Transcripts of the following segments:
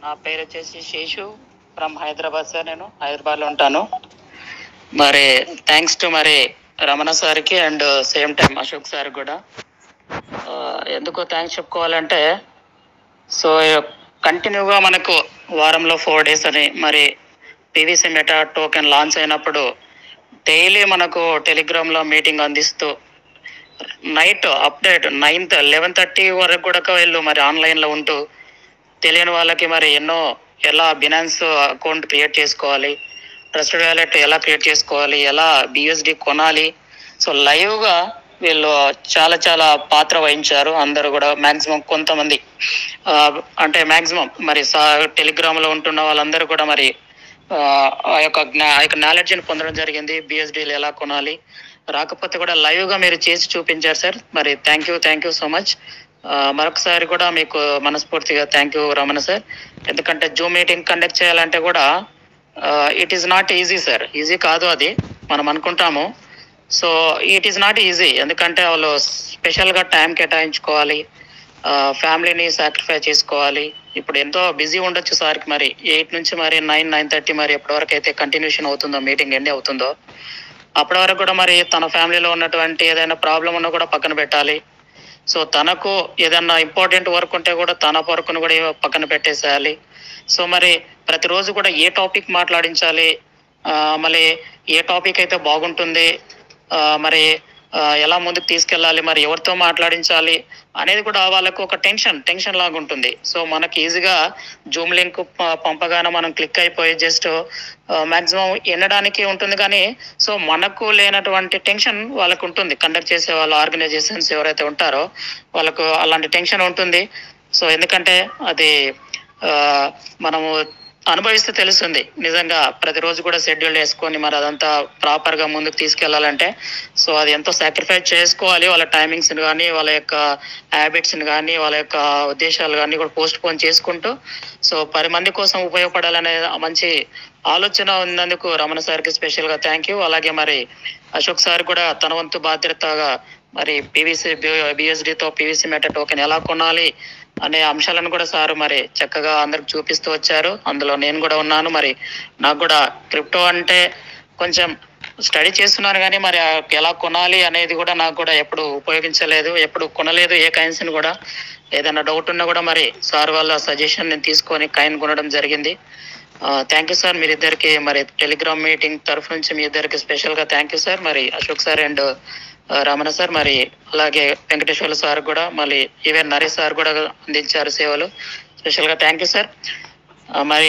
నా పేరు వచ్చేసి శేషు ఫ్రమ్ హైదరాబాద్ సార్ నేను హైదరాబాద్లో ఉంటాను మరి థ్యాంక్స్ టు మరి రమణ సార్కి and same time Ashok sir కూడా ఆ, ఎందుకో థ్యాంక్స్ చెప్పుకోవాలంటే సో కంటిన్యూగా మనకు వారంలో ఫోర్ డేస్ అని మరి పీవీసీ మెటా టోకెన్ లాంచ్ అయినప్పుడు డైలీ మనకు టెలిగ్రామ్లో మీటింగ్ అందిస్తూ night update ninth eleven thirty వరకు కూడా వీళ్ళు మరి ఆన్లైన్లో ఉంటూ తెలియని వాళ్ళకి మరి ఎన్నో ఎలా బినాన్స్ అకౌంట్ క్రియేట్ చేసుకోవాలి ట్రస్టెడ్ వ్యాలెట్ ఎలా క్రియేట్ చేసుకోవాలి ఎలా బిఎస్డి కొనాలి సో లైవ్గా వీళ్ళు చాలా చాలా పాత్ర వహించారు అందరూ కూడా మాక్సిమం కొంతమంది ఆ, అంటే మాక్సిమం మరి సా టెలిగ్రామ్లో ఉంటున్న వాళ్ళందరూ కూడా మరి ఆ ఆ యొక్క జ్ఞా- ఆ యొక్క నాలెడ్జ్ని పొందడం జరిగింది బిఎస్డీలు ఎలా కొనాలి రాకపోతే కూడా లైవ్ గా మీరు చేసి చూపించారు సార్ మరి thank you thank you so much మరొకసారి కూడా మీకు మనస్ఫూర్తిగా థ్యాంక్ యూ రమణ సార్ ఎందుకంటే జూమ్ మీటింగ్ కండక్ట్ చేయాలంటే కూడా it is not easy sir easy కాదు అది మనం అనుకుంటాము so it is not easy ఎందుకంటే వాళ్ళు స్పెషల్గా టైం కేటాయించుకోవాలి ఫ్యామిలీని సాక్రిఫై చేసుకోవాలి ఇప్పుడు ఎంతో బిజీ ఉండొచ్చు సార్కి మరి ఎయిట్ నుంచి మరి నైన్ నైన్ థర్టీ మరి ఎప్పటి వరకు అయితే కంటిన్యూషన్ అవుతుందో మీటింగ్ ఎండ్ అవుతుందో అప్పటి వరకు కూడా మరి తన ఫ్యామిలీలో ఉన్నటువంటి ఏదైనా ప్రాబ్లం ఉన్నా కూడా పక్కన పెట్టాలి సో తనకు ఏదైనా ఇంపార్టెంట్ వర్క్ ఉంటే కూడా తన వర్క్ను కూడా పక్కన పెట్టేసేయాలి సో మరి ప్రతిరోజు కూడా ఏ టాపిక్ మాట్లాడించాలి ఆ, మళ్ళీ ఏ టాపిక్ అయితే బాగుంటుంది ఆ, మరి ఆ, ఎలా ముందుకు తీసుకెళ్ళాలి మరి ఎవరితో మాట్లాడించాలి అనేది కూడా వాళ్ళకు ఒక టెన్షన్ టెన్షన్ లాగా ఉంటుంది సో మనకి ఈజీగా జూమ్ లింక్ ప- పంపగానే మనం క్లిక్ అయిపోయి జస్ట్ మాక్సిమం వినడానికి ఉంటుంది కానీ సో మనకు లేనటువంటి టెన్షన్ వాళ్ళకు ఉంటుంది కండక్ట్ చేసే వాళ్ళ ఆర్గనైజేషన్స్ ఎవరైతే ఉంటారో వాళ్ళకు అలాంటి టెన్షన్ ఉంటుంది సో ఎందుకంటే అది ఆ, మనము అనుభవిస్తే తెలుస్తుంది నిజంగా ప్రతిరోజు కూడా షెడ్యూల్ వేసుకొని మరి అదంతా ప్రాపర్ గా ముందుకు తీసుకెళ్లాలంటే సో అది ఎంతో సాక్రిఫైస్ చేసుకోవాలి వాళ్ళ టైమింగ్స్ కానీ వాళ్ళ యొక్క హ్యాబిట్స్ కానీ వాళ్ళ యొక్క ఉద్దేశాలు కానీ కూడా పోస్ట్ పోన్ చేసుకుంటూ సో పది మంది కోసం ఉపయోగపడాలనే మంచి ఆలోచన ఉన్నందుకు రమణ సార్కి స్పెషల్ గా థ్యాంక్ యూ అలాగే మరి అశోక్ సార్ కూడా తన వంతు బాధ్యతగా మరి పీవీసీ బిఎస్డితో పీవీసీ మెటా టోకెన్ ఎలా కొనాలి అనే అంశాలను కూడా సార్ మరి చక్కగా అందరికి చూపిస్తూ వచ్చారు అందులో నేను కూడా ఉన్నాను మరి నాకు కూడా క్రిప్టో అంటే కొంచెం స్టడీ చేస్తున్నాను కానీ మరి ఆ ఎలా కొనాలి అనేది కూడా నాకు కూడా ఎప్పుడు ఉపయోగించలేదు ఎప్పుడు కొనలేదు ఏ కైన్స్ ని కూడా ఏదైనా డౌట్ ఉన్నా కూడా మరి సార్ వాళ్ళ సజెషన్ నేను తీసుకొని కాయిన్ కొనడం జరిగింది థ్యాంక్ యూ సార్ మీరిద్దరికి మరి టెలిగ్రామ్ మీటింగ్ తరఫు నుంచి మీ ఇద్దరికి స్పెషల్ గా థ్యాంక్ యూ సార్ మరి Ashok sir and Ramana sir మరి అలాగే వెంకటేశ్వర్లు సార్ కూడా మళ్ళీ ఈవెన్ నరేష్ సార్ కూడా అందించారు సేవలు స్పెషల్ గా థ్యాంక్ యూ సార్ మరి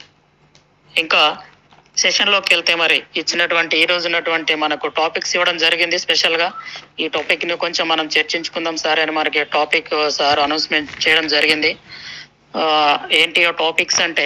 ఇంకా సెషన్ లోకి వెళ్తే మరి ఇచ్చినటువంటి ఈ రోజు ఉన్నటువంటి మనకు టాపిక్స్ ఇవ్వడం జరిగింది స్పెషల్ గా ఈ టాపిక్ ని కొంచెం మనం చర్చించుకుందాం సార్ అని మనకి టాపిక్ సార్ అనౌన్స్మెంట్ చేయడం జరిగింది ఆ, ఏంటి ఆ టాపిక్స్ అంటే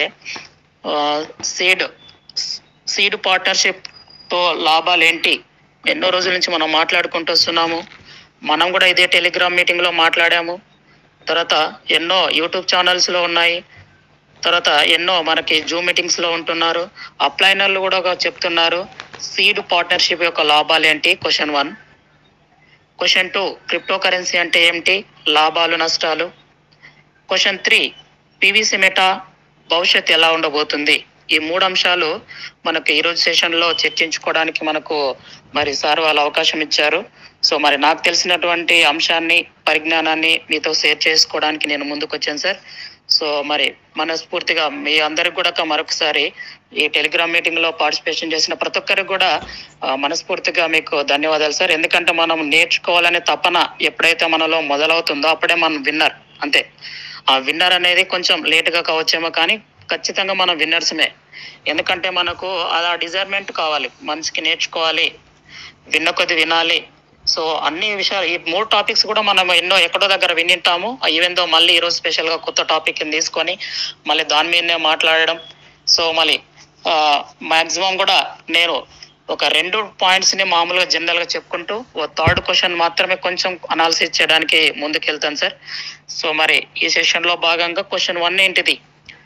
సీడ్ సీడ్ పార్ట్నర్షిప్ తో లాభాలు ఏంటి ఎన్నో రోజుల నుంచి మనం మాట్లాడుకుంటూ వస్తున్నాము మనం కూడా ఇదే టెలిగ్రామ్ మీటింగ్ లో మాట్లాడాము తర్వాత ఎన్నో యూట్యూబ్ ఛానల్స్ లో ఉన్నాయి తర్వాత ఎన్నో మనకి జూమ్ మీటింగ్స్ లో ఉంటున్నారు అప్లైనర్లు కూడా ఒక చెప్తున్నారు సీడ్ పార్ట్నర్షిప్ యొక్క లాభాలు ఏంటి question one question two crypto currency అంటే ఏంటి లాభాలు నష్టాలు క్వశ్చన్ త్రీ పీవీసీ మెటా భవిష్యత్ ఎలా ఉండబోతుంది ఈ మూడు అంశాలు మనకు ఈ రోజు సెషన్ లో చర్చించుకోవడానికి మనకు మరి సార్ వాళ్ళు అవకాశం ఇచ్చారు సో మరి నాకు తెలిసినటువంటి అంశాన్ని పరిజ్ఞానాన్ని మీతో షేర్ చేసుకోవడానికి నేను ముందుకు వచ్చాను సార్ సో మరి మనస్ఫూర్తిగా మీ అందరికి కూడా మరొకసారి ఈ టెలిగ్రామ్ మీటింగ్ లో పార్టిసిపేషన్ చేసిన ప్రతి ఒక్కరికి కూడా ఆ, మనస్ఫూర్తిగా మీకు ధన్యవాదాలు సార్ ఎందుకంటే మనం నేర్చుకోవాలనే తపన ఎప్పుడైతే మనలో మొదలవుతుందో అప్పుడే మనం విన్నర్ అంతే ఆ విన్నర్ అనేది కొంచెం లేట్ గా కావచ్చేమో కానీ ఖచ్చితంగా మనం విన్నర్స్మే ఎందుకంటే మనకు అలా డిజైర్మెంట్ కావాలి మనిషికి నేర్చుకోవాలి విన్న కొద్ది వినాలి సో అన్ని విషయాలు ఈ మూడు టాపిక్స్ కూడా మనం ఎన్నో ఎక్కడో దగ్గర వినింటాము ఈవెన్ దో మళ్ళీ ఈరోజు స్పెషల్ గా కొత్త టాపిక్ తీసుకొని మళ్ళీ దాని మీదనే మాట్లాడడం సో మళ్ళీ మాక్సిమం కూడా నేను ఒక రెండు పాయింట్స్ ని మామూలుగా జనరల్ గా చెప్పుకుంటూ ఓ థర్డ్ క్వశ్చన్ మాత్రమే కొంచెం అనాలిసిస్ చేయడానికి ముందుకు వెళ్తాను సార్ సో మరి ఈ సెషన్ లో భాగంగా క్వశ్చన్ వన్ ఏంటిది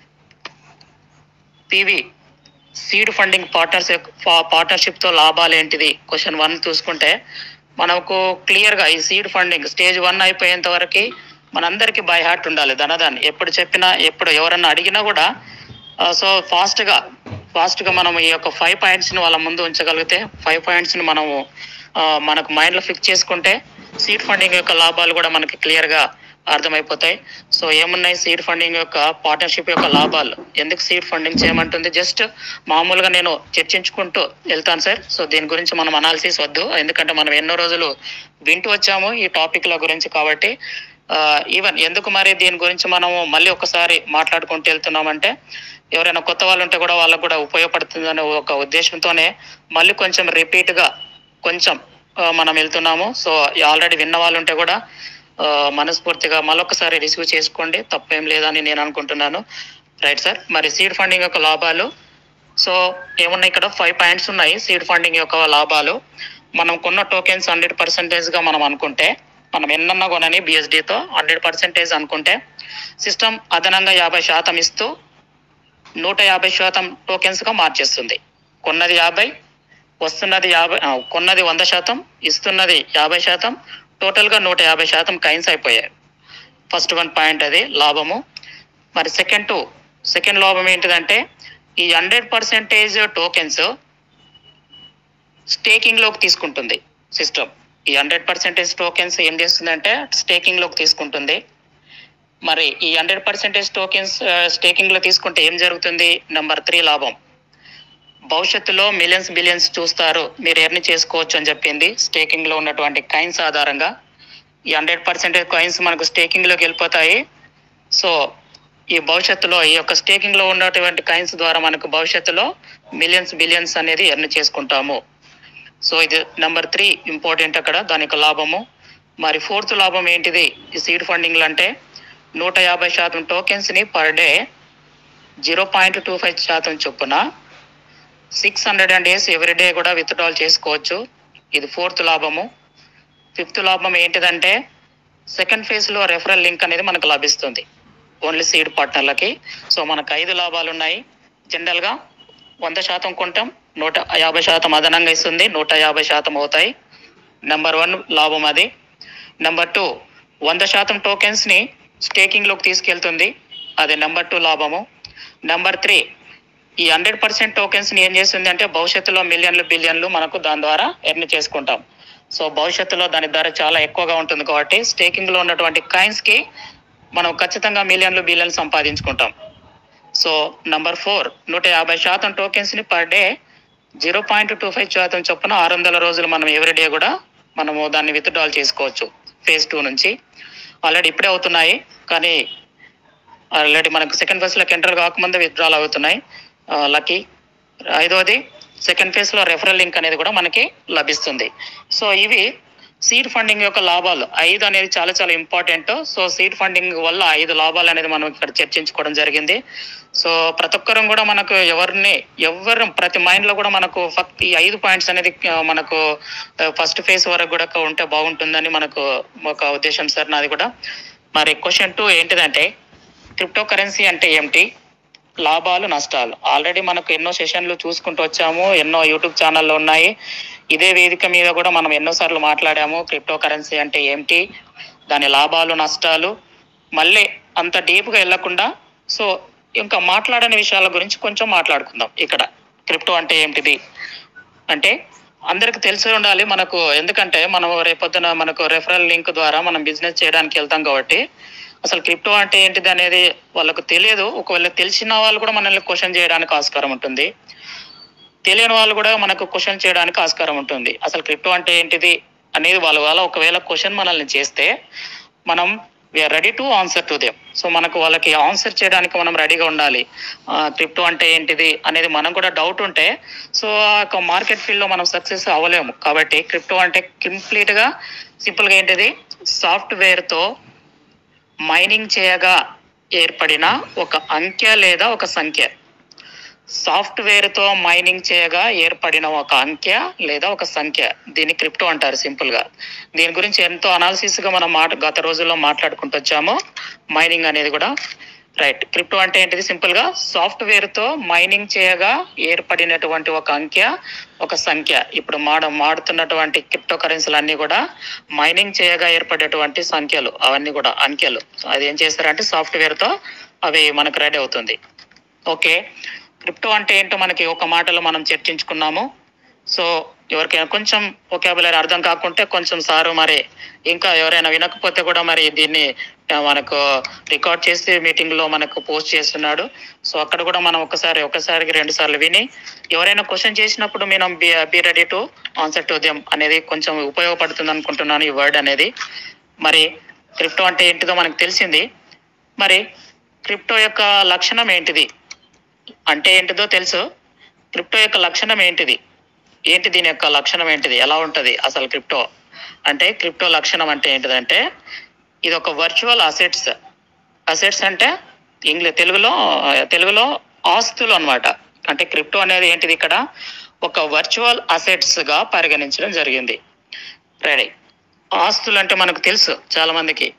PV seed funding partnership partnership తో లాభాలు ఏంటిది క్వశ్చన్ వన్ చూసుకుంటే మనకు క్లియర్ గా ఈ సీడ్ ఫండింగ్ స్టేజ్ వన్ అయిపోయేంత వరకు మనందరికీ బై హార్ట్ ఉండాలి ధనదాన్ ఎప్పుడు చెప్పినా ఎప్పుడు ఎవరన్నా అడిగినా కూడా సో ఫాస్ట్ గా ఫాస్ట్ గా మనం ఈ యొక్క ఫైవ్ పాయింట్స్ ని వాళ్ళ ముందు ఉంచగలిగితే ఫైవ్ పాయింట్స్ ని మనము ఆ, మనకు మైండ్ లో ఫిక్స్ చేసుకుంటే సీడ్ ఫండింగ్ యొక్క లాభాలు కూడా మనకి క్లియర్ గా అర్థమైపోతాయి సో ఏమున్నాయి సీడ్ ఫండింగ్ యొక్క పార్ట్నర్షిప్ యొక్క లాభాలు ఎందుకు సీడ్ ఫండింగ్ చేయమంటుంది జస్ట్ మామూలుగా నేను చర్చించుకుంటూ వెళ్తాను సార్ సో దీని గురించి మనం అనాలిసిస్ వద్దు ఎందుకంటే మనం ఎన్నో రోజులు వింటూ వచ్చాము ఈ టాపిక్ల గురించి కాబట్టి ఈవెన్ ఎందుకు మరి దీని గురించి మనము మళ్ళీ ఒకసారి మాట్లాడుకుంటూ వెళ్తున్నామంటే ఎవరైనా కొత్త వాళ్ళు ఉంటే కూడా వాళ్ళకు కూడా ఉపయోగపడుతుందనే ఒక ఉద్దేశంతోనే మళ్ళీ కొంచెం రిపీట్ గా కొంచెం ఆ, మనం వెళ్తున్నాము సో ఆల్రెడీ విన్న వాళ్ళు ఉంటే కూడా ఆ, మనస్ఫూర్తిగా మళ్ళొకసారి రిసీవ్ చేసుకోండి తప్పేం లేదని నేను అనుకుంటున్నాను రైట్ సార్ మరి సీడ్ ఫండింగ్ యొక్క లాభాలు సో ఏమున్నాయి ఇక్కడ ఫైవ్ పాయింట్స్ ఉన్నాయి సీడ్ ఫండింగ్ యొక్క లాభాలు మనం కొన్న టోకెన్స్ హండ్రెడ్ పర్సెంటేజ్ గా మనం అనుకుంటే మనం ఎన్నన్నా కొనని బిఎస్డితో హండ్రెడ్ పర్సెంటేజ్ అనుకుంటే సిస్టమ్ అదనంగా యాభై శాతం ఇస్తూ నూట యాభై శాతం టోకెన్స్ గా మార్చేస్తుంది కొన్నది యాభై వస్తున్నది యాభై ఆ, కొన్నది వంద శాతం ఇస్తున్నది యాభై శాతం టోటల్ గా నూట యాభై శాతం కైన్స్ అయిపోయాయి ఫస్ట్ వన్ పాయింట్ అది లాభము మరి సెకండ్ టు సెకండ్ లాభం ఏంటిదంటే ఈ హండ్రెడ్ పర్సెంటేజ్ టోకెన్స్ స్టేకింగ్ లోకి తీసుకుంటుంది సిస్టమ్ ఈ హండ్రెడ్ పర్సెంటేజ్ టోకెన్స్ ఏం చేస్తుందంటే స్టేకింగ్ లోకి తీసుకుంటుంది మరి ఈ హండ్రెడ్ పర్సెంటేజ్ టోకెన్స్ స్టేకింగ్ లో తీసుకుంటే ఏం జరుగుతుంది నెంబర్ త్రీ లాభం భవిష్యత్తులో మిలియన్స్ బిలియన్స్ చూస్తారు మీరు ఎర్ని చేసుకోవచ్చు అని చెప్పింది స్టేకింగ్ లో ఉన్నటువంటి కాయిన్స్ ఆధారంగా ఈ హండ్రెడ్ పర్సెంటేజ్ కాయిన్స్ మనకు స్టేకింగ్ లోకి వెళ్ళిపోతాయి సో ఈ భవిష్యత్తులో ఈ యొక్క స్టేకింగ్ లో ఉన్నటువంటి కాయిన్స్ ద్వారా మనకు భవిష్యత్తులో మిలియన్స్ బిలియన్స్ అనేది ఎర్న్ చేసుకుంటాము సో ఇది నెంబర్ త్రీ ఇంపార్టెంట్ అక్కడ దాని యొక్క లాభము మరి ఫోర్త్ లాభం ఏంటిది ఈ సీడ్ ఫండింగ్ అంటే నూట యాభై శాతం టోకెన్స్ ని per day zero point two five శాతం చొప్పున six hundred and days every day కూడా విత్డ్రాల్ చేసుకోవచ్చు ఇది ఫోర్త్ లాభము ఫిఫ్త్ లాభం ఏంటిదంటే సెకండ్ ఫేజ్ లో రెఫరల్ లింక్ అనేది మనకు లభిస్తుంది ఓన్లీ సీడ్ పార్ట్నర్లకి సో మనకు ఐదు లాభాలు ఉన్నాయి జనరల్ గా వంద శాతం కొంటాం నూట యాభై శాతం అదనంగా ఇస్తుంది నూట యాభై శాతం అవుతాయి నెంబర్ వన్ లాభం అది నెంబర్ టూ వంద శాతం టోకెన్స్ ని స్టేకింగ్ లోకి తీసుకెళ్తుంది అది నెంబర్ టూ లాభము నెంబర్ త్రీ ఈ హండ్రెడ్ పర్సెంట్ టోకెన్స్ ని ఏం చేస్తుంది అంటే భవిష్యత్తులో మిలియన్లు బిలియన్లు మనకు దాని ద్వారా ఎర్న్ చేసుకుంటాం సో భవిష్యత్తులో దాని ధర చాలా ఎక్కువగా ఉంటుంది కాబట్టి స్టేకింగ్ లో ఉన్నటువంటి కాయిన్స్ కి మనం ఖచ్చితంగా మిలియన్లు బిలియన్లు సంపాదించుకుంటాం సో నంబర్ ఫోర్ నూట యాభై శాతం టోకెన్స్ ని per day zero point two five శాతం చొప్పున ఆరు వందల రోజులు మనం ఎవ్రీ డే కూడా మనము దాన్ని విత్డ్రాల్ చేసుకోవచ్చు ఫేజ్ టూ నుంచి ఆల్రెడీ ఇప్పుడే అవుతున్నాయి కానీ ఆల్రెడీ మనకు సెకండ్ ఫేజ్ లోకి ఎంటర్ కాకముందే విత్డ్రాల్ అవుతున్నాయి లక్కీ ఐదోది సెకండ్ ఫేజ్ లో రెఫరల్ లింక్ అనేది కూడా మనకి లభిస్తుంది సో ఇవి సీడ్ ఫండింగ్ యొక్క లాభాలు ఐదు అనేది చాలా చాలా ఇంపార్టెంట్ సో సీడ్ ఫండింగ్ వల్ల ఐదు లాభాలు అనేది మనం ఇక్కడ చర్చించుకోవడం జరిగింది సో ప్రతి ఒక్కరం కూడా మనకు ఎవరిని ఎవరు ప్రతి మైండ్ లో కూడా మనకు ఫక్త్ ఈ ఐదు పాయింట్స్ అనేది ఆ, మనకు ఫస్ట్ ఫేజ్ వరకు కూడా ఉంటే బాగుంటుందని మనకు ఒక ఉద్దేశం సార్ నాది కూడా మరి క్వశ్చన్ టూ ఏంటిదంటే క్రిప్టో కరెన్సీ అంటే ఏమిటి లాభాలు నష్టాలు ఆల్రెడీ మనకు ఎన్నో సెషన్లు చూసుకుంటూ వచ్చాము ఎన్నో యూట్యూబ్ ఛానళ్ళు ఉన్నాయి ఇదే వేదిక మీద కూడా మనం ఎన్నో సార్లు మాట్లాడాము క్రిప్టో కరెన్సీ అంటే ఏమిటి దాని లాభాలు నష్టాలు మళ్ళీ అంత డీప్గా వెళ్ళకుండా సో ఇంకా మాట్లాడని విషయాల గురించి కొంచెం మాట్లాడుకుందాం ఇక్కడ క్రిప్టో అంటే ఏంటిది అంటే అందరికి తెలిసి ఉండాలి మనకు ఎందుకంటే మనం రేపొద్దున మనకు రెఫరల్ లింక్ ద్వారా మనం బిజినెస్ చేయడానికి వెళ్తాం కాబట్టి అసలు క్రిప్టో అంటే ఏంటిది అనేది వాళ్ళకు తెలియదు ఒకవేళ తెలిసిన వాళ్ళు కూడా మనల్ని క్వశ్చన్ చేయడానికి ఆస్కారం ఉంటుంది తెలియని వాళ్ళు కూడా మనకు క్వశ్చన్ చేయడానికి ఆస్కారం ఉంటుంది అసలు క్రిప్టో అంటే ఏంటిది అనేది వాళ్ళ వాళ్ళ ఒకవేళ క్వశ్చన్ మనల్ని చేస్తే మనం we are ready to answer to them so మనకు వాళ్ళకి ఆన్సర్ చేయడానికి మనం రెడీగా ఉండాలి క్రిప్టో అంటే ఏంటిది అనేది మనం కూడా డౌట్ ఉంటే సో ఆ యొక్క మార్కెట్ ఫీల్డ్ లో మనం సక్సెస్ అవ్వలేము కాబట్టి క్రిప్టో అంటే కంప్లీట్ గా సింపుల్ గా ఏంటిది సాఫ్ట్వేర్ తో మైనింగ్ చేయగా ఏర్పడిన ఒక అంకె లేదా ఒక సంఖ్య సాఫ్ట్వేర్ తో మైనింగ్ చేయగా ఏర్పడిన ఒక అంకె లేదా ఒక సంఖ్య దీన్ని క్రిప్టో అంటారు సింపుల్ గా దీని గురించి ఎంతో అనాలిసిస్ గా మనం మాట గత రోజుల్లో మాట్లాడుకుంటూ వచ్చాము మైనింగ్ అనేది కూడా రైట్ క్రిప్టో అంటే ఏంటిది సింపుల్ గా సాఫ్ట్వేర్ తో మైనింగ్ చేయగా ఏర్పడినటువంటి ఒక అంకె ఒక సంఖ్య ఇప్పుడు మాడ మాడుతున్నటువంటి క్రిప్టో కరెన్సీలు అన్ని కూడా మైనింగ్ చేయగా ఏర్పడేటువంటి సంఖ్యలు అవన్నీ కూడా అంకెలు సో అది ఏం చేస్తారంటే సాఫ్ట్వేర్ తో అవి మనకు రెడీ అవుతుంది ఓకే క్రిప్టో అంటే ఏంటో మనకి ఒక మాటలో మనం చర్చించుకున్నాము సో ఎవరికైనా కొంచెం ఒకేబులరీ అర్థం కాకుంటే కొంచెం సారు మరి ఇంకా ఎవరైనా వినకపోతే కూడా మరి దీన్ని ఆ, మనకు రికార్డ్ చేసి మీటింగ్ లో మనకు పోస్ట్ చేస్తున్నాడు సో అక్కడ కూడా మనం ఒకసారి ఒకసారికి రెండు సార్లు విని ఎవరైనా క్వశ్చన్ చేసినప్పుడు మనం be ready to answer to them అనేది కొంచెం ఉపయోగపడుతుంది అనుకుంటున్నాను ఈ వర్డ్ అనేది మరి క్రిప్టో అంటే ఏంటిదో మనకు తెలిసింది మరి క్రిప్టో యొక్క లక్షణం ఏంటిది అంటే ఏంటిదో తెలుసు క్రిప్టో యొక్క లక్షణం ఏంటిది ఏంటి దీని యొక్క లక్షణం ఏంటిది ఎలా ఉంటది అసలు క్రిప్టో అంటే క్రిప్టో లక్షణం అంటే ఏంటిదంటే ఇది ఒక వర్చువల్ అసెట్స్ అసెట్స్ అంటే ఇంగ్లీష్ తెలుగులో తెలుగులో ఆస్తులు అన్నమాట అంటే క్రిప్టో అనేది ఏంటిది ఇక్కడ ఒక వర్చువల్ అసెట్స్ గా పరిగణించడం జరిగింది రెడీ ఆస్తులు అంటే మనకు తెలుసు చాలా మందికి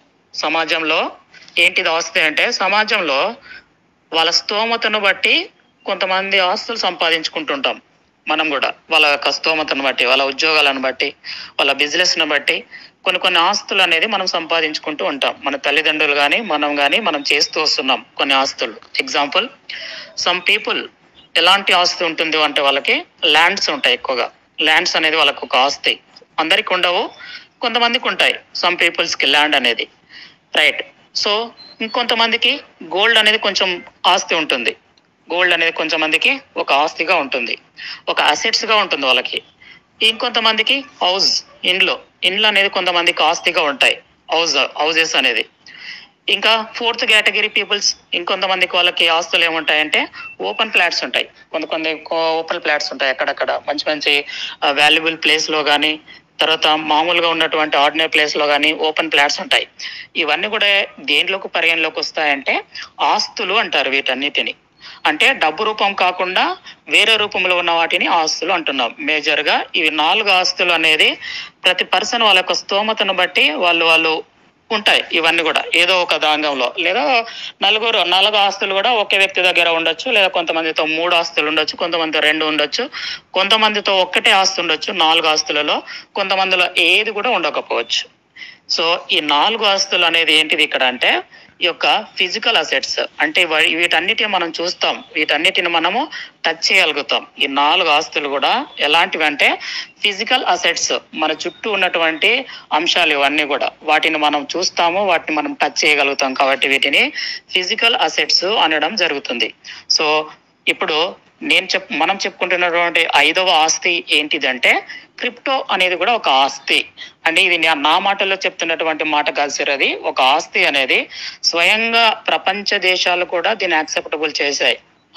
సమాజంలో ఏంటిది ఆస్తి అంటే సమాజంలో వాళ్ళ స్తోమతను బట్టి కొంతమంది ఆస్తులు సంపాదించుకుంటుంటాం మనం కూడా వాళ్ళ యొక్క స్తోమతను బట్టి వాళ్ళ ఉద్యోగాలను బట్టి వాళ్ళ బిజినెస్ ను బట్టి కొన్ని కొన్ని ఆస్తులు అనేది మనం సంపాదించుకుంటూ ఉంటాం మన తల్లిదండ్రులు కానీ మనం కానీ మనం చేస్తూ వస్తున్నాం కొన్ని ఆస్తులు ఎగ్జాంపుల్ సమ్ పీపుల్ ఎలాంటి ఆస్తి ఉంటుంది అంటే వాళ్ళకి ల్యాండ్స్ ఉంటాయి ఎక్కువగా ల్యాండ్స్ అనేది వాళ్ళకు ఒక ఆస్తి అందరికి ఉండవు కొంతమందికి ఉంటాయి సమ్ పీపుల్స్ కి ల్యాండ్ అనేది రైట్ సో ఇంకొంతమందికి గోల్డ్ అనేది కొంచెం ఆస్తి ఉంటుంది గోల్డ్ అనేది కొంచెం మందికి ఒక ఆస్తిగా ఉంటుంది ఒక అసెట్స్ గా ఉంటుంది వాళ్ళకి ఇంకొంతమందికి హౌస్ ఇండ్లు ఇండ్లు అనేది కొంతమందికి ఆస్తిగా ఉంటాయి హౌస్ హౌజెస్ అనేది ఇంకా ఫోర్త్ కేటగిరీ పీపుల్స్ ఇంకొంతమందికి వాళ్ళకి ఆస్తులు ఏముంటాయంటే ఓపెన్ ఫ్లాట్స్ ఉంటాయి కొంత కొంత ఓపెన్ ఫ్లాట్స్ ఉంటాయి అక్కడక్కడ మంచి మంచి వాల్యుబుల్ ప్లేస్ లో కానీ తర్వాత మామూలుగా ఉన్నటువంటి ఆర్డినరీ ప్లేస్ లో కానీ ఓపెన్ ఫ్లాట్స్ ఉంటాయి ఇవన్నీ కూడా దేంట్లోకి పరిగణలోకి వస్తాయంటే ఆస్తులు అంటారు వీటన్నిటిని అంటే డబ్బు రూపం కాకుండా వేరే రూపంలో ఉన్న వాటిని ఆస్తులు అంటున్నాం మేజర్ గా ఇవి నాలుగు ఆస్తులు అనేది ప్రతి పర్సన్ వాళ్ళ యొక్క స్తోమతను బట్టి వాళ్ళు వాళ్ళు ఉంటాయి ఇవన్నీ కూడా ఏదో ఒక దాంగంలో లేదా నలుగురు నాలుగు ఆస్తులు కూడా ఒకే వ్యక్తి దగ్గర ఉండొచ్చు లేదా కొంతమందితో మూడు ఆస్తులు ఉండొచ్చు కొంతమందితో రెండు ఉండొచ్చు కొంతమందితో ఒక్కటే ఆస్తి ఉండొచ్చు నాలుగు ఆస్తులలో కొంతమందిలో ఏది కూడా ఉండకపోవచ్చు సో ఈ నాలుగు ఆస్తులు అనేది ఏంటిది ఇక్కడ అంటే ఈ యొక్క ఫిజికల్ అసెట్స్ అంటే వా- వీటన్నిటిని మనం చూస్తాం వీటన్నిటిని మనము టచ్ చేయగలుగుతాం ఈ నాలుగు ఆస్తులు కూడా ఎలాంటివి అంటే ఫిజికల్ అసెట్స్ మన చుట్టూ ఉన్నటువంటి అంశాలు ఇవన్నీ కూడా వాటిని మనం చూస్తాము వాటిని మనం టచ్ చేయగలుగుతాం కాబట్టి వీటిని ఫిజికల్ అసెట్స్ అనడం జరుగుతుంది సో ఇప్పుడు నేను చెప్ మనం చెప్పుకుంటున్నటువంటి ఐదవ ఆస్తి ఏంటిదంటే క్రిప్టో అనేది కూడా ఒక ఆస్తి అంటే ఇది నా- నా మాటల్లో చెప్తున్నటువంటి మాట కాదు సార్ అది ఒక ఆస్తి అనేది స్వయంగా ప్రపంచ దేశాలు కూడా దీన్ని యాక్సెప్టబుల్ చేశాయి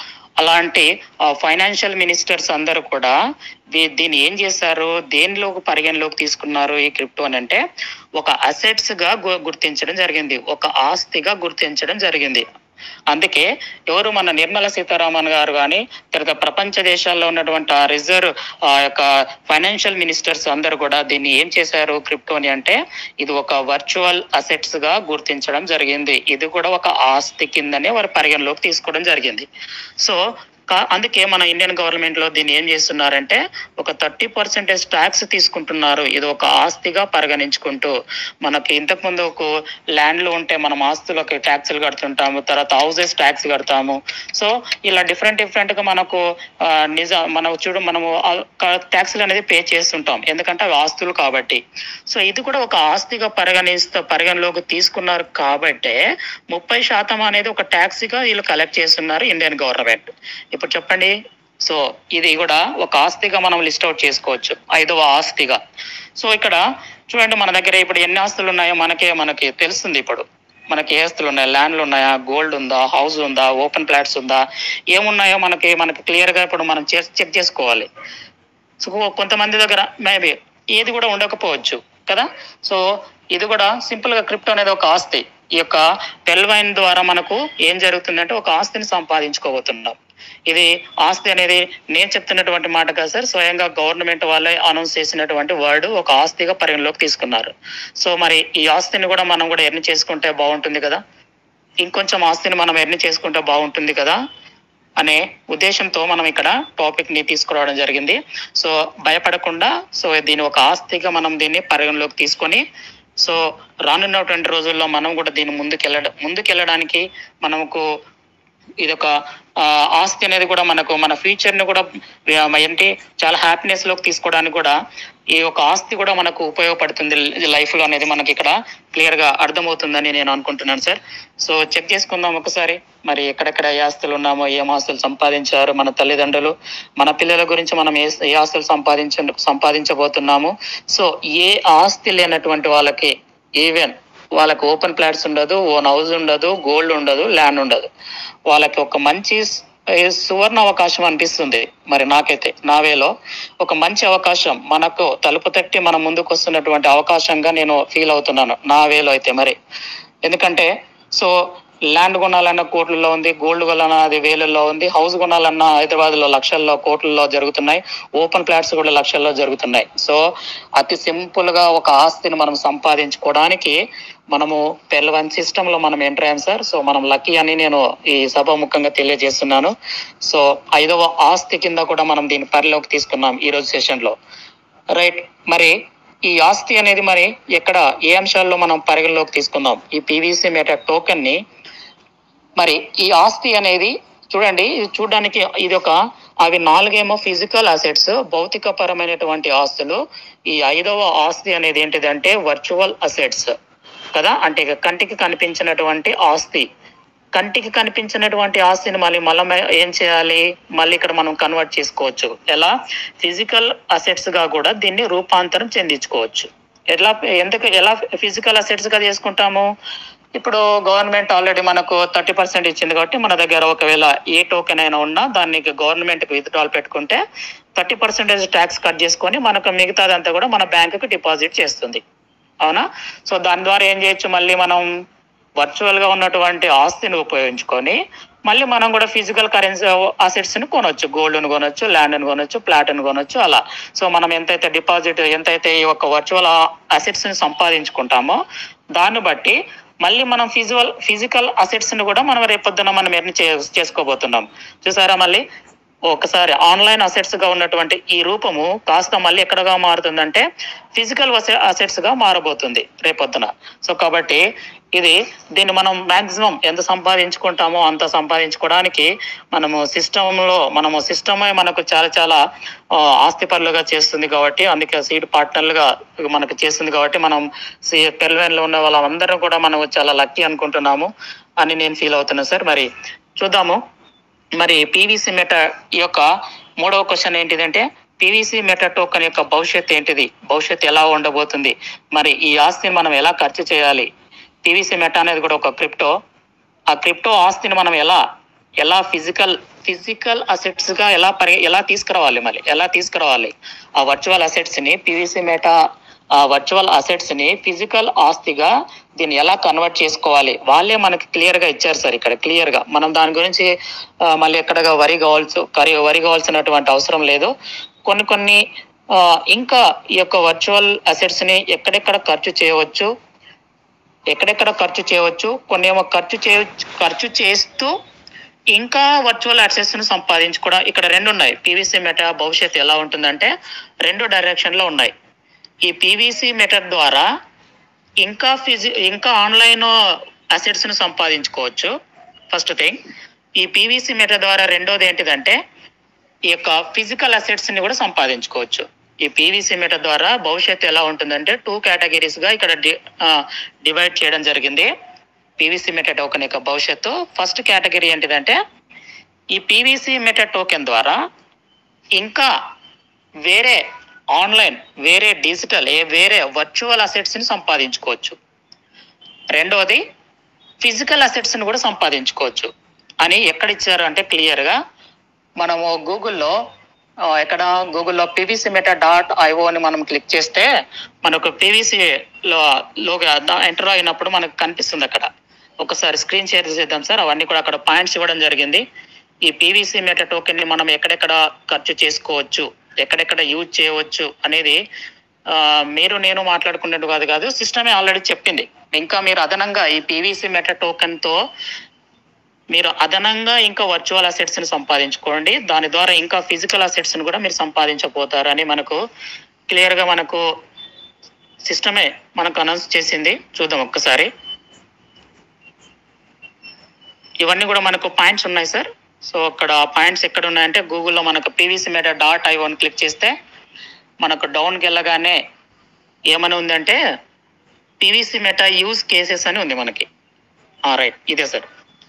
అలాంటి ఫైనాన్షియల్ మినిస్టర్స్ అందరూ కూడా దీ- దీన్ని ఏం చేశారు దేనిలోకి పరిగణలోకి తీసుకున్నారు ఈ క్రిప్టో అని అంటే ఒక అసెట్స్ గా గు- గుర్తించడం జరిగింది ఒక ఆస్తిగా గుర్తించడం జరిగింది అందుకే ఎవరు మన నిర్మలా సీతారామన్ గారు కానీ తర్వాత ప్రపంచ దేశాల్లో ఉన్నటువంటి ఆ రిజర్వ్ ఆ యొక్క ఫైనాన్షియల్ మినిస్టర్స్ అందరూ కూడా దీన్ని ఏం చేశారు క్రిప్టోని అంటే ఇది ఒక వర్చువల్ అసెట్స్ గా గుర్తించడం జరిగింది ఇది కూడా ఒక ఆస్తి కిందనే వారు పరిగణలోకి తీసుకోవడం జరిగింది సో కా- అందుకే మన ఇండియన్ గవర్నమెంట్ లో దీన్ని ఏం చేస్తున్నారంటే ఒక థర్టీ పర్సెంటేజ్ ట్యాక్స్ తీసుకుంటున్నారు ఇది ఒక ఆస్తిగా పరిగణించుకుంటూ మనకి ఇంతకు ముందు ఒక ల్యాండ్లు ఉంటే మనం ఆస్తులకు ట్యాక్సులు కడుతుంటాము తర్వాత హౌసెస్ ట్యాక్స్ కడతాము సో ఇలా డిఫరెంట్ డిఫరెంట్ గా మనకు ఆ, నిజ మనం చూడు మనము ట్యాక్సులు అనేది పే చేస్తుంటాం ఎందుకంటే అవి ఆస్తులు కాబట్టి సో ఇది కూడా ఒక ఆస్తిగా పరిగణిస్తూ పరిగణలోకి తీసుకున్నారు కాబట్టే ముప్పై శాతం అనేది ఒక ట్యాక్స్ గా వీళ్ళు కలెక్ట్ చేస్తున్నారు ఇండియన్ గవర్నమెంట్ ఇప్పుడు చెప్పండి సో ఇది కూడా ఒక ఆస్తిగా మనం లిస్ట్ అవుట్ చేసుకోవచ్చు ఐదవ ఆస్తిగా సో ఇక్కడ చూడండి మన దగ్గర ఇప్పుడు ఎన్ని ఆస్తులు ఉన్నాయో మనకే మనకి తెలుస్తుంది ఇప్పుడు మనకి ఏ ఆస్తులు ఉన్నాయి ల్యాండ్లు ఉన్నాయా గోల్డ్ ఉందా హౌస్ ఉందా ఓపెన్ ఫ్లాట్స్ ఉందా ఏమున్నాయో మనకి మనకి క్లియర్ గా ఇప్పుడు మనం చెక్ చేసుకోవాలి సో కొంతమంది దగ్గర మేబీ ఏది కూడా ఉండకపోవచ్చు కదా సో ఇది కూడా సింపుల్ గా క్రిప్టో అనేది ఒక ఆస్తి ఈ యొక్క టెల్వైన్ ద్వారా మనకు ఏం జరుగుతుందంటే ఒక ఆస్తిని సంపాదించుకోబోతున్నాం ఇది ఆస్తి అనేది నేను చెప్తున్నటువంటి మాట కాదు సార్ స్వయంగా గవర్నమెంట్ వాళ్ళే అనౌన్స్ చేసినటువంటి వర్డ్ ఒక ఆస్తిగా పరిగణలోకి తీసుకున్నారు సో మరి ఈ ఆస్తిని కూడా మనం కూడా ఎర్న్ చేసుకుంటే బాగుంటుంది కదా ఇంకొంచెం ఆస్తిని మనం ఎర్న్ చేసుకుంటే బాగుంటుంది కదా అనే ఉద్దేశంతో మనం ఇక్కడ టాపిక్ ని తీసుకురావడం జరిగింది సో భయపడకుండా సో దీని ఒక ఆస్తిగా మనం దీన్ని పరిగణలోకి తీసుకొని సో రానున్నటువంటి రోజుల్లో మనం కూడా దీన్ని ముందుకెళ్ళడం ముందుకెళ్ళడానికి మనకు ఇది ఒక ఆ, ఆస్తి అనేది కూడా మనకు మన ఫ్యూచర్ ని కూడా ఆ, ఏంటి చాలా హ్యాపీనెస్ లోకి తీసుకోవడానికి కూడా ఈ ఒక ఆస్తి కూడా మనకు ఉపయోగపడుతుంది లైఫ్ లో అనేది మనకి ఇక్కడ క్లియర్ గా అర్థమవుతుందని నేను అనుకుంటున్నాను సార్ సో చెక్ చేసుకుందాం ఒకసారి మరి ఎక్కడెక్కడ ఏ ఆస్తులు ఉన్నామో ఏం ఆస్తులు సంపాదించారు మన తల్లిదండ్రులు మన పిల్లల గురించి మనం ఏ ఏ ఆస్తులు సంపాదించ సంపాదించబోతున్నాము సో ఏ ఆస్తి లేనటువంటి వాళ్ళకి ఈవెన్ వాళ్ళకి ఓపెన్ ప్లాట్స్ ఉండదు ఓన్ హౌస్ ఉండదు గోల్డ్ ఉండదు ల్యాండ్ ఉండదు వాళ్ళకి ఒక మంచి స్- ఏ సువర్ణ అవకాశం అనిపిస్తుంది మరి నాకైతే నా వేలో ఒక మంచి అవకాశం మనకు తలుపు తట్టి మన ముందుకు వస్తున్నటువంటి అవకాశంగా నేను ఫీల్ అవుతున్నాను నా వేలో అయితే మరి ఎందుకంటే సో ల్యాండ్ కొనాలన్న కోట్లలో ఉంది గోల్డ్ కొనాలన్న అది వేలల్లో ఉంది హౌస్ కొనాలన్న హైదరాబాద్ లో లక్షల్లో కోట్లలో జరుగుతున్నాయి ఓపెన్ ఫ్లాట్స్ కూడా లక్షల్లో జరుగుతున్నాయి సో అతి సింపుల్ గా ఒక ఆస్తిని మనం సంపాదించుకోవడానికి మనము పెళ్ళవన్ సిస్టమ్ లో మనం ఎంటర్ అయ్యాం సార్ సో మనం లక్కీ అని నేను ఈ సభాముఖంగా తెలియజేస్తున్నాను సో ఐదవ ఆస్తి కింద కూడా మనం దీన్ని పరిలోకి తీసుకున్నాం ఈ రోజు సెషన్ లో రైట్ మరి ఈ ఆస్తి అనేది మరి ఎక్కడ ఏ అంశాల్లో మనం పరిగణలోకి తీసుకుందాం ఈ పీవీసీ మెటా టోకెన్ ని మరి ఈ ఆస్తి అనేది చూడండి ఇది చూడడానికి ఇది ఒక అవి నాలుగేమో ఫిజికల్ అసెట్స్ భౌతిక పరమైనటువంటి ఆస్తులు ఈ ఐదవ ఆస్తి అనేది ఏంటిదంటే వర్చువల్ అసెట్స్ కదా అంటే ఇక కంటికి కనిపించినటువంటి ఆస్తి కంటికి కనిపించినటువంటి ఆస్తిని మళ్ళీ మళ్ళీ ఏం చేయాలి మళ్ళీ ఇక్కడ మనం కన్వర్ట్ చేసుకోవచ్చు ఎలా ఫిజికల్ అసెట్స్ గా కూడా దీన్ని రూపాంతరం చెందించుకోవచ్చు ఎలా ఎందుకు ఎలా ఫిజికల్ అసెట్స్ గా చేసుకుంటాము ఇప్పుడు గవర్నమెంట్ ఆల్రెడీ మనకు థర్టీ పర్సెంట్ ఇచ్చింది కాబట్టి మన దగ్గర ఒకవేళ ఏ టోకెన్ అయినా ఉన్నా దాన్ని గవర్నమెంట్ కి విత్డ్రాల్ పెట్టుకుంటే థర్టీ పర్సెంటేజ్ ట్యాక్స్ కట్ చేసుకొని మనకు మిగతాదంతా కూడా మన బ్యాంకుకి డిపాజిట్ చేస్తుంది అవునా సో దాని ద్వారా ఏం చేయొచ్చు మళ్ళీ మనం వర్చువల్ గా ఉన్నటువంటి ఆస్తిని ఉపయోగించుకొని మళ్ళీ మనం కూడా ఫిజికల్ కరెన్సీ అసెట్స్ ని కొనొచ్చు గోల్డ్ ని కొనొచ్చు ల్యాండ్ ని కొనొచ్చు ప్లాట్ ని కొనొచ్చు అలా సో మనం ఎంతైతే డిపాజిట్ ఎంతైతే ఈ ఒక వర్చువల్ అసెట్స్ ని సంపాదించుకుంటామో దాన్ని బట్టి మళ్ళీ మనం ఫిజికల్ ఫిజికల్ అసెట్స్ ని కూడా మనం రేపొద్దున మనం ఎర్న్ చేసుకోబోతున్నాం చూసారా మళ్ళీ ఒకసారి ఆన్లైన్ అసెట్స్ గా ఉన్నటువంటి ఈ రూపము కాస్త మళ్ళీ ఎక్కడగా మారుతుందంటే ఫిజికల్ అసెట్స్ గా మారబోతుంది రేపొద్దున సో కాబట్టి ఇది దీన్ని మనం మాక్సిమం ఎంత సంపాదించుకుంటామో అంత సంపాదించుకోవడానికి మనము సిస్టమ్ లో మనము సిస్టమే మనకు చాలా చాలా ఆ, ఆస్తి పనులుగా చేస్తుంది కాబట్టి అందుకే సీడ్ పార్ట్నర్లుగా మనకు చేస్తుంది కాబట్టి మనం పెల్వెన్ లో ఉన్న వాళ్ళందరూ కూడా మనం చాలా లక్కీ అనుకుంటున్నాము అని నేను ఫీల్ అవుతున్నాను సార్ మరి చూద్దాము మరి పీవీసీ మెటా యొక్క మూడవ క్వశ్చన్ ఏంటిదంటే పీవీసీ మెటా టోకన్ యొక్క భవిష్యత్ ఏంటిది భవిష్యత్ ఎలా ఉండబోతుంది మరి ఈ ఆస్తిని మనం ఎలా ఖర్చు చేయాలి పీవీసీ మెటా అనేది కూడా ఒక క్రిప్టో ఆ క్రిప్టో ఆస్తిని మనం ఎలా ఎలా ఫిజికల్ ఫిజికల్ అసెట్స్ గా ఎలా పరి ఎలా తీసుకురావాలి మళ్ళీ ఎలా తీసుకురావాలి ఆ వర్చువల్ అసెట్స్ ని పీవీసీ మెటా ఆ వర్చువల్ అసెట్స్ ని ఫిజికల్ ఆస్తిగా దీన్ని ఎలా కన్వర్ట్ చేసుకోవాలి వాళ్ళే మనకి క్లియర్ గా ఇచ్చారు సార్ ఇక్కడ క్లియర్ గా మనం దాని గురించి ఆ, మళ్ళీ ఎక్కడగా వరి కావాల్సి కరి వరి కావాల్సినటువంటి అవసరం లేదు కొన్ని కొన్ని ఆ, ఇంకా ఈ యొక్క వర్చువల్ అసెట్స్ ని ఎక్కడెక్కడ ఖర్చు చేయవచ్చు ఎక్కడెక్కడ ఖర్చు చేయవచ్చు కొన్ని ఏమో ఖర్చు చేయవచ్చు ఖర్చు చేస్తూ ఇంకా వర్చువల్ యాక్సెస్ ను సంపాదించుకోవడం ఇక్కడ రెండు ఉన్నాయి పీవీసీ మెటా భవిష్యత్తు ఎలా ఉంటుందంటే రెండు డైరెక్షన్ లో ఉన్నాయి ఈ పీవీసీ మెథడ్ ద్వారా ఇంకా ఫిజి ఇంకా ఆన్లైన్ అసెట్స్ ను సంపాదించుకోవచ్చు ఫస్ట్ థింగ్ ఈ పీవీసీ మెథడ్ ద్వారా రెండోది ఏంటిదంటే ఈ యొక్క ఫిజికల్ అసెట్స్ ని కూడా సంపాదించుకోవచ్చు ఈ పీవీసీ మెథడ్ ద్వారా భవిష్యత్తు ఎలా ఉంటుందంటే టూ కేటగిరీస్ గా ఇక్కడ డివైడ్ చేయడం జరిగింది పీవీసీ మెటా టోకెన్ యొక్క భవిష్యత్తు ఫస్ట్ కేటగిరీ ఏంటిదంటే ఈ పీవీసీ మెటా టోకెన్ ద్వారా ఇంకా వేరే ఆన్లైన్ వేరే డిజిటల్ ఏ వేరే వర్చువల్ అసెట్స్ ని సంపాదించుకోవచ్చు రెండవది ఫిజికల్ అసెట్స్ ని కూడా సంపాదించుకోవచ్చు అని ఎక్కడ ఇచ్చారు అంటే క్లియర్ గా మనము గూగుల్లో ఆ, ఎక్కడ గూగుల్లో పీవీసీ మెటా డాట్ ఐఓ అని మనం క్లిక్ చేస్తే మనకు పీవీసీ లో లోగా ఎంటర్ అయినప్పుడు మనకు కనిపిస్తుంది అక్కడ ఒకసారి స్క్రీన్ షేర్ చేద్దాం సార్ అవన్నీ కూడా అక్కడ పాయింట్స్ ఇవ్వడం జరిగింది ఈ పీవీసీ మెటా టోకెన్ ని మనం ఎక్కడెక్కడ ఖర్చు చేసుకోవచ్చు ఎక్కడెక్కడ యూజ్ చేయవచ్చు అనేది ఆ, మీరు నేను మాట్లాడుకున్నట్టు కాదు కాదు సిస్టమే ఆల్రెడీ చెప్పింది ఇంకా మీరు అదనంగా ఈ పీవీసీ మెటా టోకెన్ తో మీరు అదనంగా ఇంకా వర్చువల్ అసెట్స్ ని సంపాదించుకోండి దాని ద్వారా ఇంకా ఫిజికల్ అసెట్స్ ని కూడా మీరు సంపాదించబోతారని మనకు క్లియర్ గా మనకు సిస్టమే మనకు అనౌన్స్ చేసింది చూద్దాం ఒక్కసారి ఇవన్నీ కూడా మనకు పాయింట్స్ ఉన్నాయి సార్ సో అక్కడ పాయింట్స్ ఎక్కడ ఉన్నాయంటే గూగుల్లో మనకు PVC meta dot I one click చేస్తే మనకు డౌన్కి వెళ్ళగానే ఏమని ఉందంటే పీవీసీ మెటా యూజ్ కేసెస్ అని ఉంది మనకి రైట్ ఇదే సార్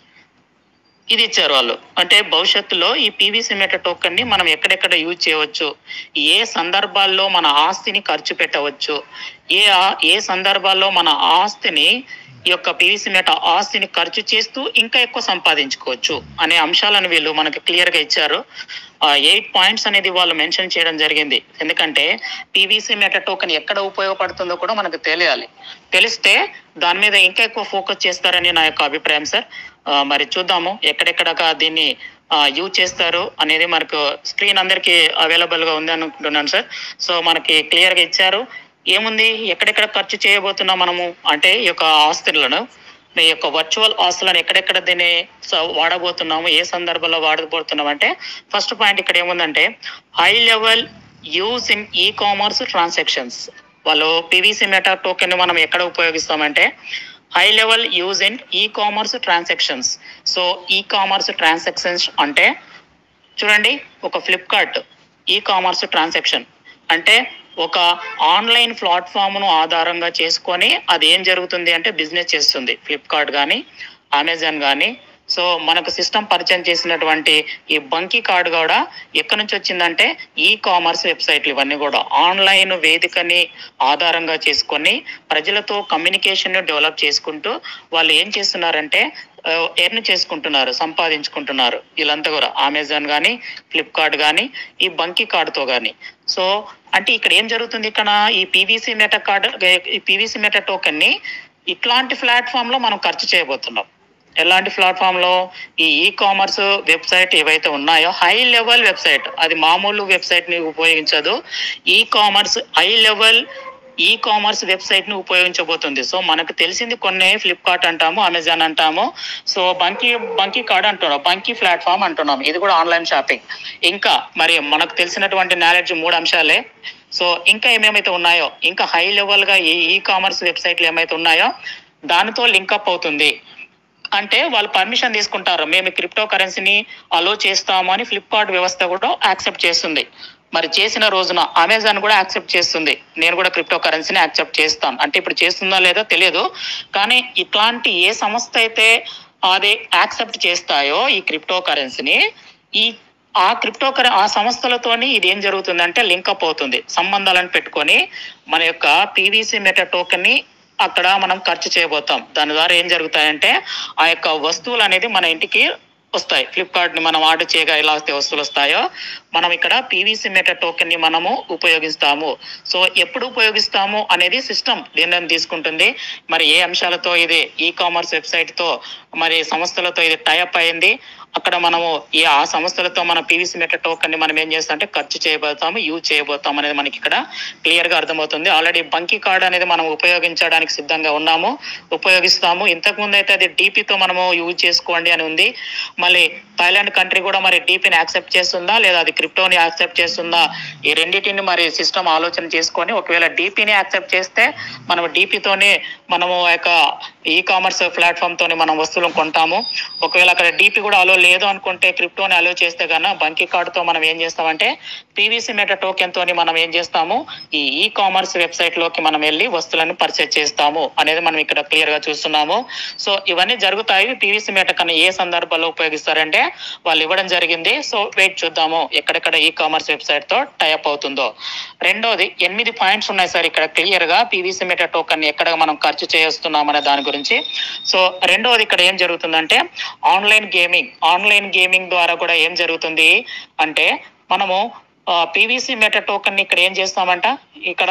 ఇది ఇచ్చారు వాళ్ళు అంటే భవిష్యత్తులో ఈ పీవీసీ మెటా టోకెన్ ని మనం ఎక్కడెక్కడ యూజ్ చేయవచ్చు ఏ సందర్భాల్లో మన ఆస్తిని ఖర్చు పెట్టవచ్చు ఏ ఆ- ఏ సందర్భాల్లో మన ఆస్తిని ఈ యొక్క పీవీసీ మెటా ఆస్తిని ఖర్చు చేస్తూ ఇంకా ఎక్కువ సంపాదించుకోవచ్చు అనే అంశాలను వీళ్ళు మనకి క్లియర్ గా ఇచ్చారు ఎయిట్ పాయింట్స్ అనేది వాళ్ళు మెన్షన్ చేయడం జరిగింది ఎందుకంటే పీవీసీ మెటా టోకెన్ ఎక్కడ ఉపయోగపడుతుందో కూడా మనకు తెలియాలి తెలిస్తే దాని మీద ఇంకా ఎక్కువ ఫోకస్ చేస్తారని నా యొక్క అభిప్రాయం సార్ ఆ, మరి చూద్దాము ఎక్కడెక్కడ దీన్ని యూజ్ చేస్తారు అనేది మనకు స్క్రీన్ అందరికీ అవైలబుల్ గా ఉంది అనుకుంటున్నాను సార్ సో మనకి క్లియర్ గా ఇచ్చారు ఏముంది ఎక్కడెక్కడ ఖర్చు చేయబోతున్నాం మనము అంటే ఈ యొక్క ఆస్తులను ఈ యొక్క వర్చువల్ ఆస్తులను ఎక్కడెక్కడ దీన్ని స- వాడబోతున్నాము ఏ సందర్భంలో వాడబోతున్నాం అంటే ఫస్ట్ పాయింట్ ఇక్కడ ఏముందంటే high level use in e commerce transactions వాళ్ళు పీవీసీ మెటా టోకెన్ మనం ఎక్కడ ఉపయోగిస్తామంటే high level use in e commerce transactions so e commerce transactions అంటే చూడండి ఒక ఫ్లిప్కార్ట్ ఈ కామర్స్ ట్రాన్సాక్షన్ అంటే ఒక ఆన్లైన్ ప్లాట్ఫామ్ ను ఆధారంగా చేసుకొని అది ఏం జరుగుతుంది అంటే బిజినెస్ చేస్తుంది ఫ్లిప్కార్ట్ కానీ అమెజాన్ కానీ సో మనకు సిస్టమ్ పరిచయం చేసినటువంటి ఈ బంకీ కార్డ్ కూడా ఎక్కడి నుంచి వచ్చిందంటే ఈ కామర్స్ వెబ్సైట్లు ఇవన్నీ కూడా ఆన్లైన్ వేదికని ఆధారంగా చేసుకొని ప్రజలతో కమ్యూనికేషన్ డెవలప్ చేసుకుంటూ వాళ్ళు ఏం చేస్తున్నారంటే ఎర్న్ చేసుకుంటున్నారు సంపాదించుకుంటున్నారు వీళ్ళంతా కూడా అమెజాన్ కానీ ఫ్లిప్కార్ట్ కానీ ఈ బంకీ కార్డుతో కానీ సో అంటే ఇక్కడ ఏం జరుగుతుంది ఇక్కడ ఈ పీవీసీ మెటా కార్డ్ ఈ పీవీసీ మెటా టోకెన్ ని ఇట్లాంటి ప్లాట్ఫామ్ లో మనం ఖర్చు చేయబోతున్నాం ఎలాంటి ప్లాట్ఫామ్ లో ఈ ఈ కామర్స్ వెబ్సైట్ ఏవైతే ఉన్నాయో హై లెవెల్ వెబ్సైట్ అది మామూలు వెబ్సైట్ ని ఉపయోగించదు e commerce high level e commerce website ని ఉపయోగించబోతుంది సో మనకు తెలిసింది కొన్ని ఫ్లిప్కార్ట్ అంటాము అమెజాన్ అంటాము సో బంకీ బంకీ కార్డ్ అంటున్నాం బంకీ ప్లాట్ఫామ్ అంటున్నాం ఇది కూడా ఆన్లైన్ షాపింగ్ ఇంకా మరి మనకు తెలిసినటువంటి నాలెడ్జ్ మూడు అంశాలే సో ఇంకా ఏమేమైతే ఉన్నాయో ఇంకా హై లెవెల్ గా ఈ ఈ కామర్స్ వెబ్సైట్లు ఏమైతే ఉన్నాయో దానితో లింకప్ అవుతుంది అంటే వాళ్ళు పర్మిషన్ తీసుకుంటారు మేము క్రిప్టో కరెన్సీని అలో చేస్తాము అని ఫ్లిప్కార్ట్ వ్యవస్థ కూడా యాక్సెప్ట్ చేస్తుంది మరి చేసిన రోజున అమెజాన్ కూడా యాక్సెప్ట్ చేస్తుంది నేను కూడా క్రిప్టో కరెన్సీని యాక్సెప్ట్ చేస్తాను అంటే ఇప్పుడు చేస్తుందా లేదో తెలియదు కానీ ఇట్లాంటి ఏ సంస్థ అయితే అది యాక్సెప్ట్ చేస్తాయో ఈ క్రిప్టో కరెన్సీని ఈ ఆ క్రిప్టో కరె ఆ సంస్థలతోని ఇది ఏం జరుగుతుందంటే లింకప్ అవుతుంది సంబంధాలను పెట్టుకొని మన యొక్క పీవీసీ మెటా టోకెన్ ని అక్కడ మనం ఖర్చు చేయబోతాం దాని ద్వారా ఏం జరుగుతాయంటే ఆ యొక్క వస్తువులు అనేది మన ఇంటికి వస్తాయి ఫ్లిప్కార్ట్ ని మనం ఆర్డర్ చేయగా ఎలా వస్తే వస్తువులు వస్తాయో మనం ఇక్కడ పీవీసీ మెటా టోకెన్ ని మనము ఉపయోగిస్తాము సో ఎప్పుడు ఉపయోగిస్తాము అనేది సిస్టమ్ నిర్ణయం తీసుకుంటుంది మరి ఏ అంశాలతో ఇది ఈ కామర్స్ వెబ్సైట్ తో మరి సంస్థలతో ఇది టైఅప్ అయింది అక్కడ మనము ఈ ఆ సంస్థలతో మన పీవీసీ మెటా టోకెన్ ని మనం ఏం చేస్తాం అంటే ఖర్చు చేయబోతాము యూజ్ చేయబోతాం అనేది మనకి ఇక్కడ క్లియర్ గా అర్థమవుతుంది ఆల్రెడీ బంకీ కార్డ్ అనేది మనం ఉపయోగించడానికి సిద్ధంగా ఉన్నాము ఉపయోగిస్తాము ఇంతకు ముందు అయితే అది డీపీతో మనము యూజ్ చేసుకోండి అని ఉంది మళ్ళీ థాయిలాండ్ కంట్రీ కూడా మరి డీపీని యాక్సెప్ట్ చేస్తుందా లేదా అది క్రిప్టోని యాక్సెప్ట్ చేస్తుందా ఈ రెండింటిని మరి సిస్టమ్ ఆలోచన చేసుకొని ఒకవేళ డీపీని యాక్సెప్ట్ చేస్తే మనం డీపీతోనే మనము ఆ యొక్క ఈ కామర్స్ ప్లాట్ఫామ్ తోని మనం వస్తువులను కొంటాము ఒకవేళ అక్కడ డీపీ కూడా అలో లేదు అనుకుంటే క్రిప్టోని అలో చేస్తే కన్నా బంకీ కార్డుతో మనం ఏం చేస్తామంటే పీవీసీ మెటా టోకెన్ తోని మనం ఏం చేస్తాము ఈ ఈ కామర్స్ వెబ్సైట్ లోకి మనం వెళ్ళి వస్తువులను పర్చేజ్ చేస్తాము అనేది మనం ఇక్కడ క్లియర్ గా చూస్తున్నాము సో ఇవన్నీ జరుగుతాయి పీవీసీ మెటా కన్నా ఏ సందర్భాల్లో ఉపయోగిస్తారంటే వాళ్ళు ఇవ్వడం జరిగింది సో వెయిట్ చూద్దాము ఎక్కడెక్కడ ఈ కామర్స్ వెబ్సైట్ తో టైప్ అవుతుందో రెండోది ఎనిమిది పాయింట్స్ ఉన్నాయి సార్ ఇక్కడ క్లియర్ గా పీవీసీ మెటా టోకెన్ ఎక్కడ మనం ఖర్చు చేస్తున్నాం అనే దాని గురించి సో రెండోది ఇక్కడ ఏం జరుగుతుందంటే ఆన్లైన్ గేమింగ్ ఆన్లైన్ గేమింగ్ ద్వారా కూడా ఏం జరుగుతుంది అంటే మనము పీవీసీ మెటా టోకెన్ ఇక్కడ ఏం చేస్తామంట ఇక్కడ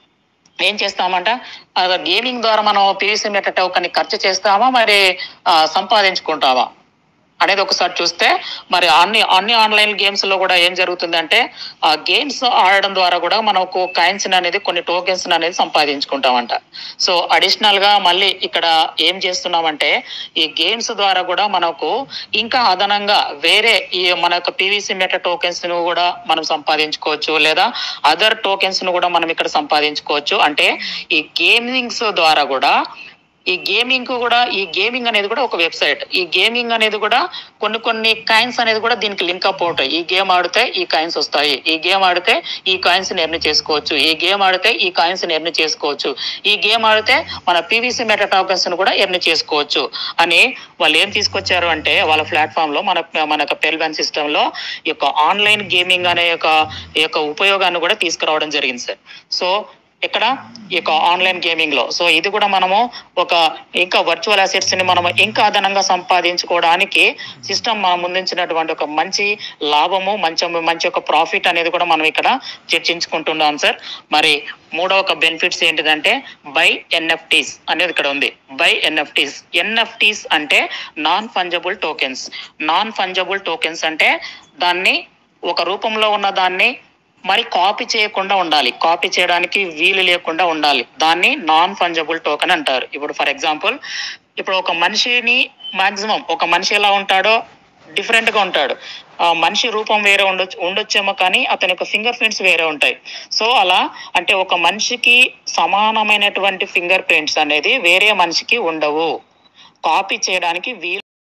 ఏం చేస్తామంట గేమింగ్ ద్వారా మనం పీవీసీ మెటా టోకెన్ ఖర్చు చేస్తామా మరి ఆ, సంపాదించుకుంటామా అనేది ఒకసారి చూస్తే మరి అన్ని అన్ని ఆన్లైన్ గేమ్స్ లో కూడా ఏం జరుగుతుందంటే ఆ గేమ్స్ ఆడడం ద్వారా కూడా మనకు కాయిన్స్ అనేది కొన్ని టోకెన్స్ అనేది సంపాదించుకుంటామంట సో అడిషనల్ గా మళ్ళీ ఇక్కడ ఏం చేస్తున్నామంటే ఈ గేమ్స్ ద్వారా కూడా మనకు ఇంకా అదనంగా వేరే ఈ మన యొక్క పీవీసీ మెటా టోకెన్స్ ను కూడా మనం సంపాదించుకోవచ్చు లేదా అదర్ టోకెన్స్ ను కూడా మనం ఇక్కడ సంపాదించుకోవచ్చు అంటే ఈ గేమింగ్స్ ద్వారా కూడా ఈ గేమింగ్ కూడా ఈ గేమింగ్ అనేది కూడా ఒక వెబ్సైట్ ఈ గేమింగ్ అనేది కూడా కొన్ని కొన్ని కాయిన్స్ అనేది కూడా దీనికి లింక్ అప్ అవుతాయి ఈ గేమ్ ఆడితే ఈ కాయిన్స్ వస్తాయి ఈ గేమ్ ఆడితే ఈ కాయిన్స్ ఎర్న్ చేసుకోవచ్చు ఈ గేమ్ ఆడితే ఈ కాయిన్స్ ఎర్న్ చేసుకోవచ్చు ఈ గేమ్ ఆడితే మన పీవీసీ మెటా టోకెన్స్ ను కూడా ఎర్న్ చేసుకోవచ్చు అని వాళ్ళు ఏం తీసుకొచ్చారు అంటే వాళ్ళ ప్లాట్ఫామ్ లో మన మన యొక్క పెల్వన్ సిస్టమ్ లో ఈ యొక్క ఆన్లైన్ గేమింగ్ అనే యొక్క ఈ యొక్క ఉపయోగాన్ని కూడా తీసుకురావడం జరిగింది సార్ సో ఇక్కడ ఈ యొక్క ఆన్లైన్ గేమింగ్ లో సో ఇది కూడా మనము ఒక ఇంకా వర్చువల్ అసెట్స్ ని మనం ఇంకా అదనంగా సంపాదించుకోవడానికి సిస్టమ్ మనం ముందుంచినటువంటి ఒక మంచి లాభము మంచి మంచి ఒక ప్రాఫిట్ అనేది కూడా మనం ఇక్కడ చర్చించుకుంటున్నాం సార్ మరి మూడవ ఒక బెనిఫిట్స్ ఏంటిదంటే బై ఎన్ఎఫ్టీస్ అనేది ఇక్కడ ఉంది బై ఎన్ఎఫ్టీస్ ఎన్ఎఫ్టీస్ అంటే non fungible tokens non fungible tokens అంటే దాన్ని ఒక రూపంలో ఉన్న దాన్ని మరి కాపీ చేయకుండా ఉండాలి కాపీ చేయడానికి వీలు లేకుండా ఉండాలి దాన్ని నాన్ ఫంజబుల్ టోకెన్ అంటారు ఇప్పుడు ఫర్ ఎగ్జాంపుల్ ఇప్పుడు ఒక మనిషిని మాక్సిమం ఒక మనిషి ఎలా ఉంటాడో డిఫరెంట్ గా ఉంటాడు ఆ మనిషి రూపం వేరే ఉండొచ్చు ఉండొచ్చేమో కానీ అతని యొక్క ఫింగర్ ప్రింట్స్ వేరే ఉంటాయి సో అలా అంటే ఒక మనిషికి సమానమైనటువంటి ఫింగర్ ప్రింట్స్ అనేది వేరే మనిషికి ఉండవు కాపీ చేయడానికి వీలు